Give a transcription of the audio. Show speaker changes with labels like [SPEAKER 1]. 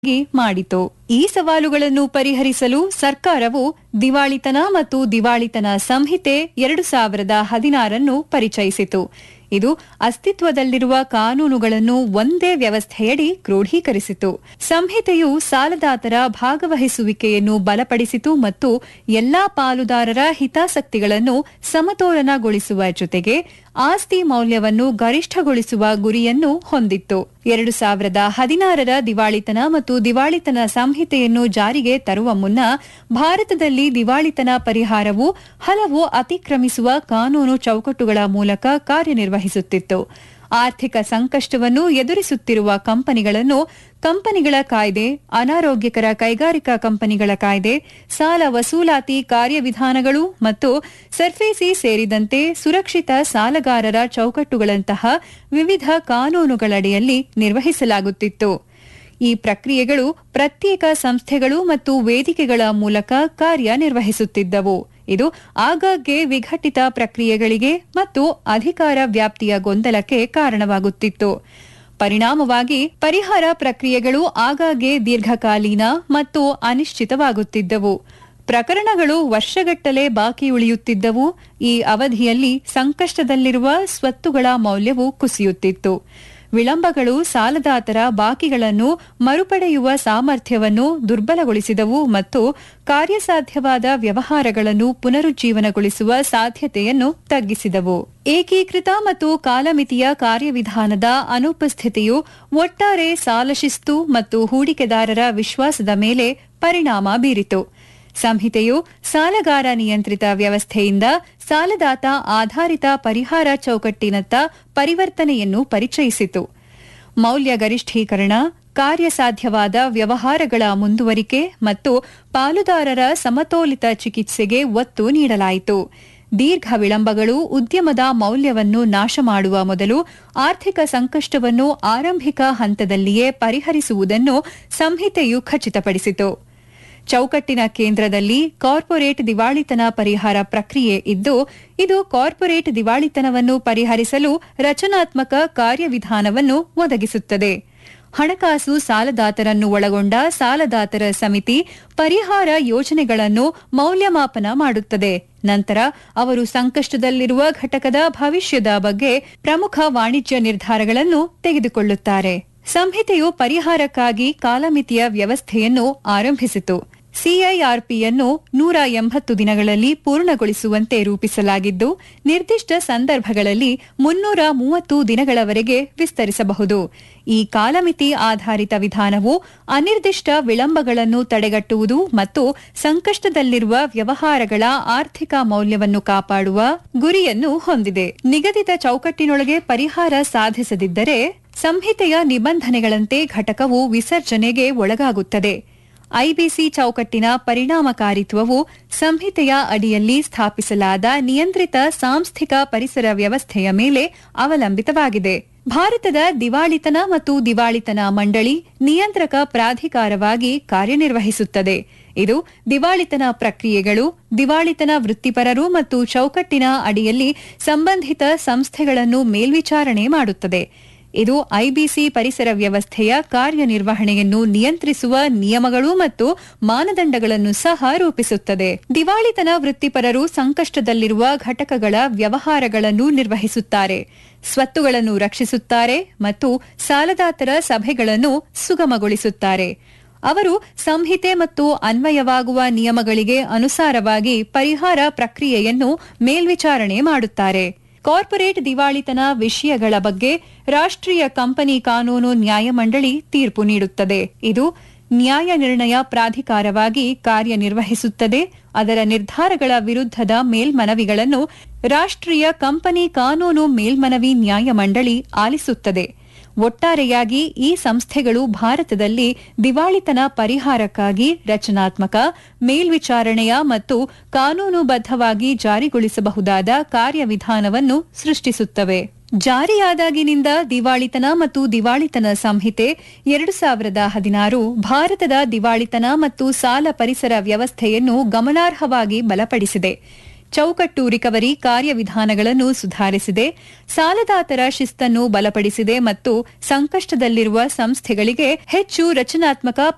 [SPEAKER 1] ಮಾಡಿತು ಈ ಸವಾಲುಗಳನ್ನು ಪರಿಹರಿಸಲು ಸರ್ಕಾರವು ದಿವಾಳಿತನ ಮತ್ತು ದಿವಾಳಿತನ ಸಂಹಿತೆ ಎರಡು ಸಾವಿರದ ಹದಿನಾರನ್ನು ಪರಿಚಯಿಸಿತು ಇದು ಅಸ್ತಿತ್ವದಲ್ಲಿರುವ ಕಾನೂನುಗಳನ್ನು ಒಂದೇ ವ್ಯವಸ್ಥೆಯಡಿ ಕ್ರೋಢೀಕರಿಸಿತು ಸಂಹಿತೆಯು ಸಾಲದಾತರ ಭಾಗವಹಿಸುವಿಕೆಯನ್ನು ಬಲಪಡಿಸಿತು ಮತ್ತು ಎಲ್ಲಾ ಪಾಲುದಾರರ ಹಿತಾಸಕ್ತಿಗಳನ್ನು ಸಮತೋಲನಗೊಳಿಸುವ ಜೊತೆಗೆ ಆಸ್ತಿ ಮೌಲ್ಯವನ್ನು ಗರಿಷ್ಠಗೊಳಿಸುವ ಗುರಿಯನ್ನು ಹೊಂದಿತ್ತು ಎರಡು ಸಾವಿರದ ಹದಿನಾರರ ದಿವಾಳಿತನ ಮತ್ತು ದಿವಾಳಿತನ ಸಂಹಿತೆಯನ್ನು ಜಾರಿಗೆ ತರುವ ಮುನ್ನ ಭಾರತದಲ್ಲಿ ದಿವಾಳಿತನ ಪರಿಹಾರವು ಹಲವು ಅತಿಕ್ರಮಿಸುವ ಕಾನೂನು ಚೌಕಟ್ಟುಗಳ ಮೂಲಕ ಕಾರ್ಯನಿರ್ವಹಿಸುತ್ತಿತ್ತು ಆರ್ಥಿಕ ಸಂಕಷ್ಟವನ್ನು ಎದುರಿಸುತ್ತಿರುವ ಕಂಪನಿಗಳನ್ನು ಕಂಪನಿಗಳ ಕಾಯ್ದೆ ಅನಾರೋಗ್ಯಕರ ಕೈಗಾರಿಕಾ ಕಂಪನಿಗಳ ಕಾಯ್ದೆ ಸಾಲ ವಸೂಲಾತಿ ಕಾರ್ಯವಿಧಾನಗಳು ಮತ್ತು ಸರ್ಫೇಸಿ ಸೇರಿದಂತೆ ಸುರಕ್ಷಿತ ಸಾಲಗಾರರ ಚೌಕಟ್ಟುಗಳಂತಹ ವಿವಿಧ ಕಾನೂನುಗಳಡಿಯಲ್ಲಿ ನಿರ್ವಹಿಸಲಾಗುತ್ತಿತ್ತು ಈ ಪ್ರಕ್ರಿಯೆಗಳು ಪ್ರತ್ಯೇಕ ಸಂಸ್ಥೆಗಳು ಮತ್ತು ವೇದಿಕೆಗಳ ಮೂಲಕ ಕಾರ್ಯನಿರ್ವಹಿಸುತ್ತಿದ್ದವು ಇದು ಆಗಾಗ್ಗೆ ವಿಘಟಿತ ಪ್ರಕ್ರಿಯೆಗಳಿಗೆ ಮತ್ತು ಅಧಿಕಾರ ವ್ಯಾಪ್ತಿಯ ಗೊಂದಲಕ್ಕೆ ಕಾರಣವಾಗುತ್ತಿತ್ತು ಪರಿಣಾಮವಾಗಿ ಪರಿಹಾರ ಪ್ರಕ್ರಿಯೆಗಳು ಆಗಾಗ್ಗೆ ದೀರ್ಘಕಾಲೀನ ಮತ್ತು ಅನಿಶ್ಚಿತವಾಗುತ್ತಿದ್ದವು ಪ್ರಕರಣಗಳು ವರ್ಷಗಟ್ಟಲೆ ಬಾಕಿ ಉಳಿಯುತ್ತಿದ್ದವು ಈ ಅವಧಿಯಲ್ಲಿ ಸಂಕಷ್ಟದಲ್ಲಿರುವ ಸ್ವತ್ತುಗಳ ಮೌಲ್ಯವು ಕುಸಿಯುತ್ತಿತ್ತು ವಿಳಂಬಗಳು ಸಾಲದಾತರ ಬಾಕಿಗಳನ್ನು ಮರುಪಡೆಯುವ ಸಾಮರ್ಥ್ಯವನ್ನು ದುರ್ಬಲಗೊಳಿಸಿದವು ಮತ್ತು ಕಾರ್ಯಸಾಧ್ಯವಾದ ವ್ಯವಹಾರಗಳನ್ನು ಪುನರುಜ್ಜೀವನಗೊಳಿಸುವ ಸಾಧ್ಯತೆಯನ್ನು ತಗ್ಗಿಸಿದವು ಏಕೀಕೃತ ಮತ್ತು ಕಾಲಮಿತಿಯ ಕಾರ್ಯವಿಧಾನದ ಅನುಪಸ್ಥಿತಿಯು ಒಟ್ಟಾರೆ ಸಾಲ ಶಿಸ್ತು ಮತ್ತು ಹೂಡಿಕೆದಾರರ ವಿಶ್ವಾಸದ ಮೇಲೆ ಪರಿಣಾಮ ಬೀರಿತು ಸಂಹಿತೆಯು ಸಾಲಗಾರ ನಿಯಂತ್ರಿತ ವ್ಯವಸ್ಥೆಯಿಂದ ಸಾಲದಾತ ಆಧಾರಿತ ಪರಿಹಾರ ಚೌಕಟ್ಟಿನತ್ತ ಪರಿವರ್ತನೆಯನ್ನು ಪರಿಚಯಿಸಿತು ಮೌಲ್ಯ ಗರಿಷ್ಠೀಕರಣ ಕಾರ್ಯಸಾಧ್ಯವಾದ ವ್ಯವಹಾರಗಳ ಮುಂದುವರಿಕೆ ಮತ್ತು ಪಾಲುದಾರರ ಸಮತೋಲಿತ ಚಿಕಿತ್ಸೆಗೆ ಒತ್ತು ನೀಡಲಾಯಿತು ದೀರ್ಘ ವಿಳಂಬಗಳು ಉದ್ಯಮದ ಮೌಲ್ಯವನ್ನು ನಾಶ ಮಾಡುವ ಮೊದಲು ಆರ್ಥಿಕ ಸಂಕಷ್ಟವನ್ನು ಆರಂಭಿಕ ಹಂತದಲ್ಲಿಯೇ ಪರಿಹರಿಸುವುದನ್ನು ಸಂಹಿತೆಯು ಖಚಿತಪಡಿಸಿತು ಚೌಕಟ್ಟಿನ ಕೇಂದ್ರದಲ್ಲಿ ಕಾರ್ಪೊರೇಟ್ ದಿವಾಳಿತನ ಪರಿಹಾರ ಪ್ರಕ್ರಿಯೆ ಇದ್ದು ಇದು ಕಾರ್ಪೊರೇಟ್ ದಿವಾಳಿತನವನ್ನು ಪರಿಹರಿಸಲು ರಚನಾತ್ಮಕ ಕಾರ್ಯವಿಧಾನವನ್ನು ಒದಗಿಸುತ್ತದೆ ಹಣಕಾಸು ಸಾಲದಾತರನ್ನು ಒಳಗೊಂಡ ಸಾಲದಾತರ ಸಮಿತಿ ಪರಿಹಾರ ಯೋಜನೆಗಳನ್ನು ಮೌಲ್ಯಮಾಪನ ಮಾಡುತ್ತದೆ ನಂತರ ಅವರು ಸಂಕಷ್ಟದಲ್ಲಿರುವ ಘಟಕದ ಭವಿಷ್ಯದ ಬಗ್ಗೆ ಪ್ರಮುಖ ವಾಣಿಜ್ಯ ನಿರ್ಧಾರಗಳನ್ನು ತೆಗೆದುಕೊಳ್ಳುತ್ತಾರೆ ಸಂಹಿತೆಯು ಪರಿಹಾರಕ್ಕಾಗಿ ಕಾಲಮಿತಿಯ ವ್ಯವಸ್ಥೆಯನ್ನು ಆರಂಭಿಸಿತು ಸಿಐಆರ್ಪಿಯನ್ನು ನೂರ ಎಂಬತ್ತು ದಿನಗಳಲ್ಲಿ ಪೂರ್ಣಗೊಳಿಸುವಂತೆ ರೂಪಿಸಲಾಗಿದ್ದು ನಿರ್ದಿಷ್ಟ ಸಂದರ್ಭಗಳಲ್ಲಿ ಮುನ್ನೂರ ಮೂವತ್ತು ದಿನಗಳವರೆಗೆ ವಿಸ್ತರಿಸಬಹುದು ಈ ಕಾಲಮಿತಿ ಆಧಾರಿತ ವಿಧಾನವು ಅನಿರ್ದಿಷ್ಟ ವಿಳಂಬಗಳನ್ನು ತಡೆಗಟ್ಟುವುದು ಮತ್ತು ಸಂಕಷ್ಟದಲ್ಲಿರುವ ವ್ಯವಹಾರಗಳ ಆರ್ಥಿಕ ಮೌಲ್ಯವನ್ನು ಕಾಪಾಡುವ ಗುರಿಯನ್ನು ಹೊಂದಿದೆ ನಿಗದಿತ ಚೌಕಟ್ಟಿನೊಳಗೆ ಪರಿಹಾರ ಸಾಧಿಸದಿದ್ದರೆ ಸಂಹಿತೆಯ ನಿಬಂಧನೆಗಳಂತೆ ಘಟಕವು ವಿಸರ್ಜನೆಗೆ ಒಳಗಾಗುತ್ತದೆ ಐಬಿಸಿ ಚೌಕಟ್ಟಿನ ಪರಿಣಾಮಕಾರಿತ್ವವು ಸಂಹಿತೆಯ ಅಡಿಯಲ್ಲಿ ಸ್ಥಾಪಿಸಲಾದ ನಿಯಂತ್ರಿತ ಸಾಂಸ್ಥಿಕ ಪರಿಸರ ವ್ಯವಸ್ಥೆಯ ಮೇಲೆ ಅವಲಂಬಿತವಾಗಿದೆ ಭಾರತದ ದಿವಾಳಿತನ ಮತ್ತು ದಿವಾಳಿತನ ಮಂಡಳಿ ನಿಯಂತ್ರಕ ಪ್ರಾಧಿಕಾರವಾಗಿ ಕಾರ್ಯನಿರ್ವಹಿಸುತ್ತದೆ ಇದು ದಿವಾಳಿತನ ಪ್ರಕ್ರಿಯೆಗಳು ದಿವಾಳಿತನ ವೃತ್ತಿಪರರು ಮತ್ತು ಚೌಕಟ್ಟಿನ ಅಡಿಯಲ್ಲಿ ಸಂಬಂಧಿತ ಸಂಸ್ಥೆಗಳನ್ನು ಮೇಲ್ವಿಚಾರಣೆ ಮಾಡುತ್ತದೆ ಇದು ಐಬಿಸಿ ಪರಿಸರ ವ್ಯವಸ್ಥೆಯ ಕಾರ್ಯನಿರ್ವಹಣೆಯನ್ನು ನಿಯಂತ್ರಿಸುವ ನಿಯಮಗಳು ಮತ್ತು ಮಾನದಂಡಗಳನ್ನು ಸಹ ರೂಪಿಸುತ್ತದೆ ದಿವಾಳಿತನ ವೃತ್ತಿಪರರು ಸಂಕಷ್ಟದಲ್ಲಿರುವ ಘಟಕಗಳ ವ್ಯವಹಾರಗಳನ್ನು ನಿರ್ವಹಿಸುತ್ತಾರೆ ಸ್ವತ್ತುಗಳನ್ನು ರಕ್ಷಿಸುತ್ತಾರೆ ಮತ್ತು ಸಾಲದಾತರ ಸಭೆಗಳನ್ನು ಸುಗಮಗೊಳಿಸುತ್ತಾರೆ ಅವರು ಸಂಹಿತೆ ಮತ್ತು ಅನ್ವಯವಾಗುವ ನಿಯಮಗಳಿಗೆ ಅನುಸಾರವಾಗಿ ಪರಿಹಾರ ಪ್ರಕ್ರಿಯೆಯನ್ನು ಮೇಲ್ವಿಚಾರಣೆ ಮಾಡುತ್ತಾರೆ ಕಾರ್ಪೊರೇಟ್ ದಿವಾಳಿತನ ವಿಷಯಗಳ ಬಗ್ಗೆ ರಾಷ್ಟ್ರೀಯ ಕಂಪನಿ ಕಾನೂನು ನ್ಯಾಯಮಂಡಳಿ ತೀರ್ಪು ನೀಡುತ್ತದೆ ಇದು ನ್ಯಾಯ ನಿರ್ಣಯ ಪ್ರಾಧಿಕಾರವಾಗಿ ಕಾರ್ಯನಿರ್ವಹಿಸುತ್ತದೆ ಅದರ ನಿರ್ಧಾರಗಳ ವಿರುದ್ಧದ ಮೇಲ್ಮನವಿಗಳನ್ನು ರಾಷ್ಟ್ರೀಯ ಕಂಪನಿ ಕಾನೂನು ಮೇಲ್ಮನವಿ ನ್ಯಾಯಮಂಡಳಿ ಆಲಿಸುತ್ತದೆ ಒಟ್ಟಾರೆಯಾಗಿ ಈ ಸಂಸ್ಥೆಗಳು ಭಾರತದಲ್ಲಿ ದಿವಾಳಿತನ ಪರಿಹಾರಕ್ಕಾಗಿ ರಚನಾತ್ಮಕ ಮೇಲ್ವಿಚಾರಣೆಯ ಮತ್ತು ಕಾನೂನುಬದ್ಧವಾಗಿ ಜಾರಿಗೊಳಿಸಬಹುದಾದ ಕಾರ್ಯವಿಧಾನವನ್ನು ಸೃಷ್ಟಿಸುತ್ತವೆ ಜಾರಿಯಾದಾಗಿನಿಂದ ದಿವಾಳಿತನ ಮತ್ತು ದಿವಾಳಿತನ ಸಂಹಿತೆ ಎರಡು ಸಾವಿರದ ಹದಿನಾರು ಭಾರತದ ದಿವಾಳಿತನ ಮತ್ತು ಸಾಲ ಪರಿಸರ ವ್ಯವಸ್ಥೆಯನ್ನು ಗಮನಾರ್ಹವಾಗಿ ಬಲಪಡಿಸಿದೆ ಚೌಕಟ್ಟು ರಿಕವರಿ ಕಾರ್ಯವಿಧಾನಗಳನ್ನು ಸುಧಾರಿಸಿದೆ ಸಾಲದಾತರ ಶಿಸ್ತನ್ನು ಬಲಪಡಿಸಿದೆ ಮತ್ತು ಸಂಕಷ್ಟದಲ್ಲಿರುವ ಸಂಸ್ಥೆಗಳಿಗೆ ಹೆಚ್ಚು ರಚನಾತ್ಮಕ